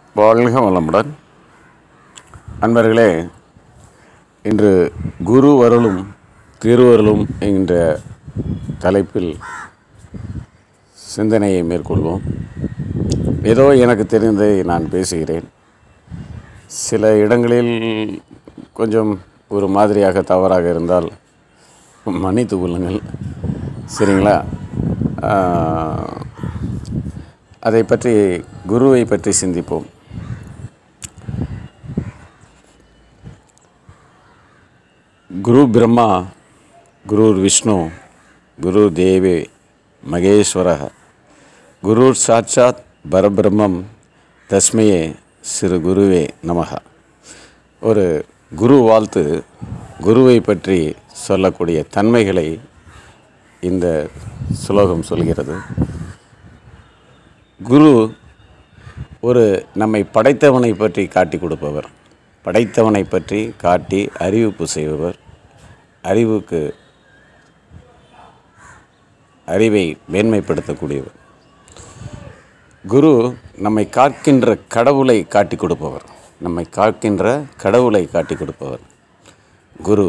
வாழ்க வளமுடன் அன்பர்களே இன்று குரு வருளும் திருவருளும் என்ற தலைப்பில் சிந்தனையை மேற்கொள்வோம் ஏதோ எனக்கு தெரிந்ததை நான் பேசுகிறேன் சில இடங்களில் கொஞ்சம் ஒரு மாதிரியாக தவறாக இருந்தால் மன்னித்து கொள்ளுங்கள் சரிங்களா ஆஹ், அதை பற்றி குருவை பற்றி சிந்திப்போம் குரு பிரம்மா குருர் விஷ்ணு குரு தேவே மகேஸ்வர குருர் சாட்சாத் பரபிரம்மம் தஸ்மையே சிறு குருவே நமக ஒரு குரு வாழ்த்து குருவை பற்றி சொல்லக்கூடிய தன்மைகளை இந்த சுலோகம் சொல்கிறது குரு ஒரு நம்மை படைத்தவனை பற்றி காட்டி கொடுப்பவர் படைத்தவனை பற்றி காட்டி அறிவிப்பு செய்பவர் அறிவுக்கு அறிவை மேன்மைப்படுத்தக்கூடியவர் குரு நம்மை காக்கின்ற கடவுளை காட்டி கொடுப்பவர் நம்மை காக்கின்ற கடவுளை காட்டி கொடுப்பவர் குரு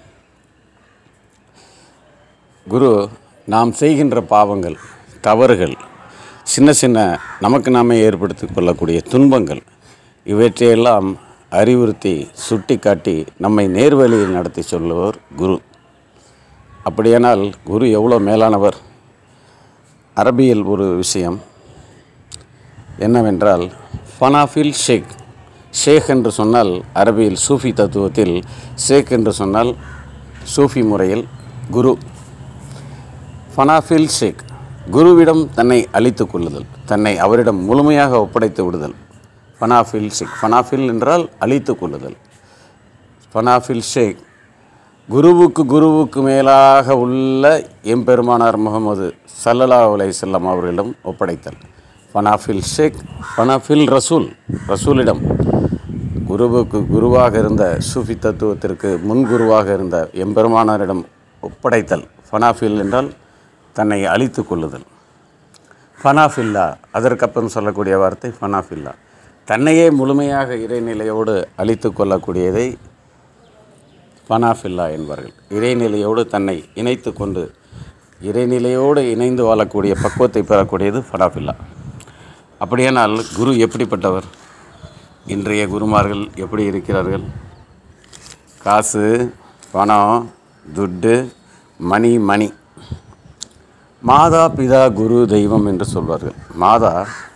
குரு நாம் செய்கின்ற பாவங்கள் தவறுகள் சின்ன சின்ன நமக்கு நாமே ஏற்படுத்தி கொள்ளக்கூடிய துன்பங்கள் இவற்றையெல்லாம் அறிவுறுத்தி சுட்டி காட்டி நம்மை நேர்வழியில் நடத்தி சொல்லுவர் குரு அப்படியானால் குரு எவ்வளோ மேலானவர் அரபியில் ஒரு விஷயம் என்னவென்றால் ஃபனாஃபில் ஷேக் ஷேக் என்று சொன்னால் அரபியில் சூஃபி தத்துவத்தில் ஷேக் என்று சொன்னால் சூஃபி முறையில் குரு ஃபனாஃபில் ஷேக் குருவிடம் தன்னை அழித்துக் கொள்ளுதல் தன்னை அவரிடம் முழுமையாக ஒப்படைத்து விடுதல் ஃபனாஃபில் ஷேக் ஃபனாஃபில் என்றால் அழித்துக் கொள்ளுதல் ஃபனாஃபில் ஷேக் குருவுக்கு குருவுக்கு மேலாக உள்ள எம்பெருமானார் முகமது சல்லல்லா அலை செல்லம் அவர்களிடம் ஒப்படைத்தல் ஃபனாஃபில் ஷேக் ஃபனாஃபில் ரசூல் ரசூலிடம் குருவுக்கு குருவாக இருந்த சூஃபி தத்துவத்திற்கு முன்குருவாக இருந்த எம்பெருமானாரிடம் ஒப்படைத்தல் ஃபனாஃபில் என்றால் தன்னை அழித்து கொள்ளுதல் ஃபனாஃபில்லா அதற்கப்புறம் சொல்லக்கூடிய வார்த்தை ஃபனாஃபில்லா தன்னையே முழுமையாக இறைநிலையோடு அழித்து கொள்ளக்கூடியதை ஃபனாஃபில்லா என்பார்கள் இறைநிலையோடு தன்னை இணைத்து கொண்டு இறைநிலையோடு இணைந்து வாழக்கூடிய பக்குவத்தை பெறக்கூடியது ஃபனாஃபில்லா அப்படியானால் குரு எப்படிப்பட்டவர் இன்றைய குருமார்கள் எப்படி இருக்கிறார்கள் காசு பணம் துட்டு மணி மணி மாதா பிதா குரு தெய்வம் என்று சொல்வார்கள் மாதா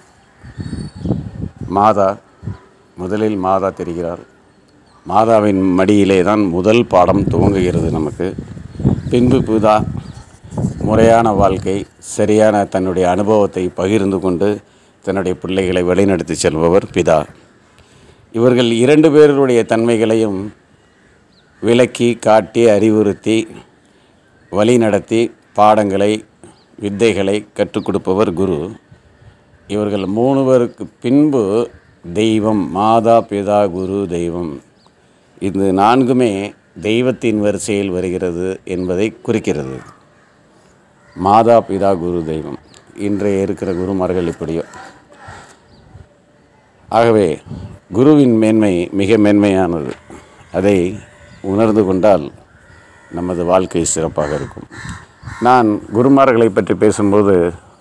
மாதா முதலில் மாதா தெரிகிறார் மாதாவின் மடியிலே தான் முதல் பாடம் துவங்குகிறது நமக்கு பின்பு பிதா முறையான வாழ்க்கை சரியான தன்னுடைய அனுபவத்தை பகிர்ந்து கொண்டு தன்னுடைய பிள்ளைகளை வழிநடத்தி செல்பவர் பிதா இவர்கள் இரண்டு பேருடைய தன்மைகளையும் விளக்கி காட்டி அறிவுறுத்தி வழி நடத்தி பாடங்களை வித்தைகளை கற்றுக் கொடுப்பவர் குரு இவர்கள் மூணுவருக்கு பின்பு தெய்வம் மாதா பிதா குரு தெய்வம் இது நான்குமே தெய்வத்தின் வரிசையில் வருகிறது என்பதை குறிக்கிறது மாதா பிதா குரு தெய்வம் இன்றைய இருக்கிற குருமார்கள் இப்படியோ ஆகவே குருவின் மேன்மை மிக மேன்மையானது அதை உணர்ந்து கொண்டால் நமது வாழ்க்கை சிறப்பாக இருக்கும் நான் குருமார்களை பற்றி பேசும்போது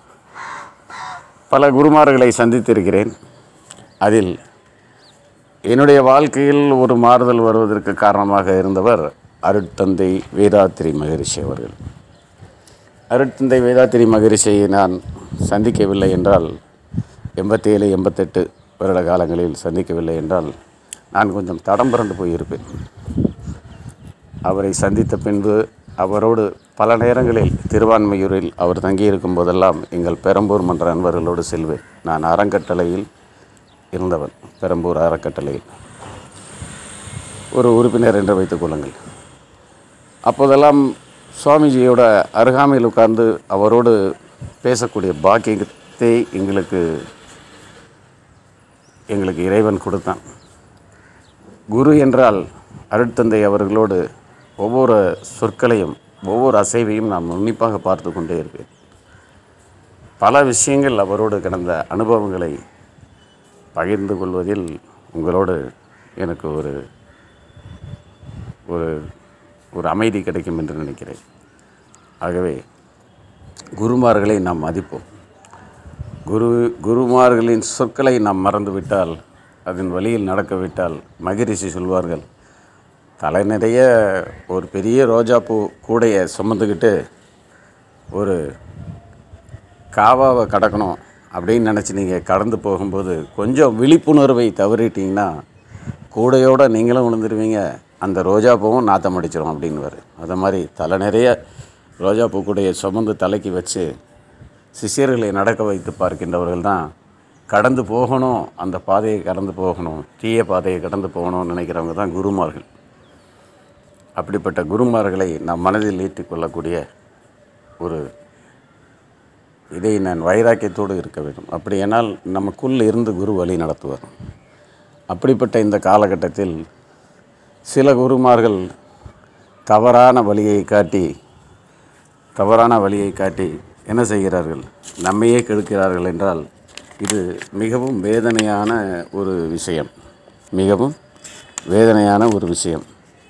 பல குருமார்களை சந்தித்திருக்கிறேன் அதில் என்னுடைய வாழ்க்கையில் ஒரு மாறுதல் வருவதற்கு காரணமாக இருந்தவர் அருட்தந்தை வேதாத்திரி மகரிஷி அவர்கள் அருட்தந்தை வேதாத்திரி மகரிஷியை நான் சந்திக்கவில்லை என்றால் எண்பத்தேழு எண்பத்தெட்டு வருட காலங்களில் சந்திக்கவில்லை என்றால் நான் கொஞ்சம் தடம் புரண்டு போயிருப்பேன் அவரை சந்தித்த பின்பு அவரோடு பல நேரங்களில் திருவான்மையூரில் அவர் தங்கியிருக்கும் போதெல்லாம் எங்கள் பெரம்பூர் மன்ற நண்பர்களோடு செல்வேன் நான் அறங்கட்டளையில் இருந்தவன் பெரம்பூர் அறக்கட்டளையில் ஒரு உறுப்பினர் என்று வைத்துக் கொள்ளுங்கள் அப்போதெல்லாம் சுவாமிஜியோட அருகாமையில் உட்கார்ந்து அவரோடு பேசக்கூடிய பாக்கியத்தை எங்களுக்கு எங்களுக்கு இறைவன் கொடுத்தான் குரு என்றால் அருட்தந்தை அவர்களோடு ஒவ்வொரு சொற்களையும் ஒவ்வொரு அசைவையும் நான் உன்னிப்பாக பார்த்து கொண்டே இருப்பேன் பல விஷயங்கள் அவரோடு கடந்த அனுபவங்களை பகிர்ந்து கொள்வதில் உங்களோடு எனக்கு ஒரு ஒரு ஒரு அமைதி கிடைக்கும் என்று நினைக்கிறேன் ஆகவே குருமார்களை நாம் மதிப்போம் குரு குருமார்களின் சொற்களை நாம் மறந்துவிட்டால் அதன் வழியில் நடக்கவிட்டால் மகிரிஷி சொல்வார்கள் தலை நிறைய ஒரு பெரிய ரோஜாப்பூ கூடைய சுமந்துக்கிட்டு ஒரு காவாவை கடக்கணும் அப்படின்னு நினச்சி நீங்கள் கடந்து போகும்போது கொஞ்சம் விழிப்புணர்வை தவறிட்டீங்கன்னா கூடையோடு நீங்களும் விழுந்துருவீங்க அந்த ரோஜா பூவும் நாத்தம் அடிச்சிடும் அப்படின்னுவார் அது மாதிரி தலை நிறைய ரோஜா பூ கூடையை சுமந்து தலைக்கு வச்சு சிஷியர்களை நடக்க வைத்து பார்க்கின்றவர்கள் தான் கடந்து போகணும் அந்த பாதையை கடந்து போகணும் தீய பாதையை கடந்து போகணும்னு நினைக்கிறவங்க தான் குருமார்கள் அப்படிப்பட்ட குருமார்களை நாம் மனதில் ஏற்றிக்கொள்ளக்கூடிய ஒரு இதை நான் வைராக்கியத்தோடு இருக்க வேண்டும் அப்படியானால் நமக்குள் இருந்து குரு வழி நடத்துவார் அப்படிப்பட்ட இந்த காலகட்டத்தில் சில குருமார்கள் தவறான வழியை காட்டி தவறான வழியை காட்டி என்ன செய்கிறார்கள் நம்மையே கெடுக்கிறார்கள் என்றால் இது மிகவும் வேதனையான ஒரு விஷயம் மிகவும் வேதனையான ஒரு விஷயம்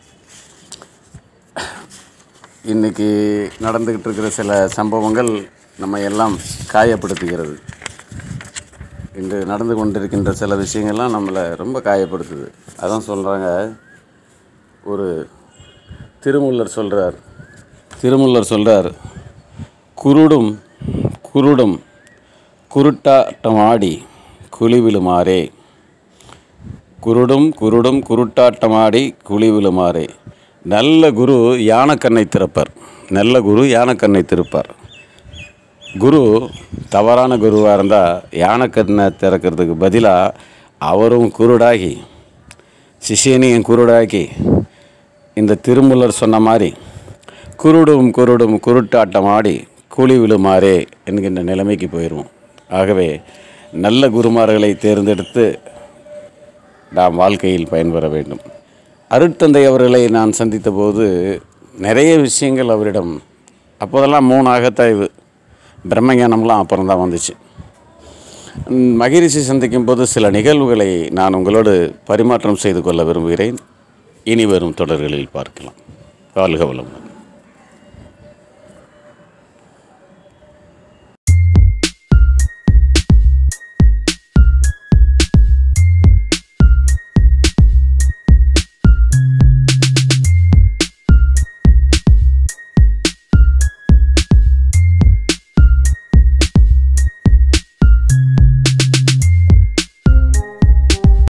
இன்றைக்கி நடந்துக்கிட்டு இருக்கிற சில சம்பவங்கள் நம்ம எல்லாம் காயப்படுத்துகிறது இன்று நடந்து கொண்டிருக்கின்ற சில விஷயங்கள்லாம் நம்மளை ரொம்ப காயப்படுத்துது அதான் சொல்கிறாங்க ஒரு திருமூலர் சொல்கிறார் திருமூலர் சொல்கிறார் குருடும் குருடும் குருட்டாட்டம் ஆடி குழிவிழுமாறே குருடும் குருடும் குருட்டாட்டமாடி குழிவிழுமாறே நல்ல குரு யானக்கண்ணை திறப்பார் நல்ல குரு யானக்கண்ணை திறப்பார் குரு தவறான குருவாக இருந்தால் யானைக்கண்ணை திறக்கிறதுக்கு பதிலாக அவரும் குருடாகி சிஷியனையும் குருடாக்கி இந்த திருமூலர் சொன்ன மாதிரி குருடும் குருடும் குருட்டாட்டம் ஆடி கூலி விழுமாறே என்கின்ற நிலைமைக்கு போயிடுவோம் ஆகவே நல்ல குருமார்களை தேர்ந்தெடுத்து நாம் வாழ்க்கையில் பயன்பெற வேண்டும் அருட்தந்தை அவர்களை நான் சந்தித்த போது நிறைய விஷயங்கள் அவரிடம் அப்போதெல்லாம் மூணு அகத்தாய்வு பிரம்மஞானம்லாம் அப்புறம் தான் வந்துச்சு ம், மகிரிஷி சந்திக்கும் போது சில நிகழ்வுகளை நான் உங்களோடு பரிமாற்றம் செய்து கொள்ள விரும்புகிறேன் இனி வரும் தொடர்களில் பார்க்கலாம் வாழ்க வளமுடன்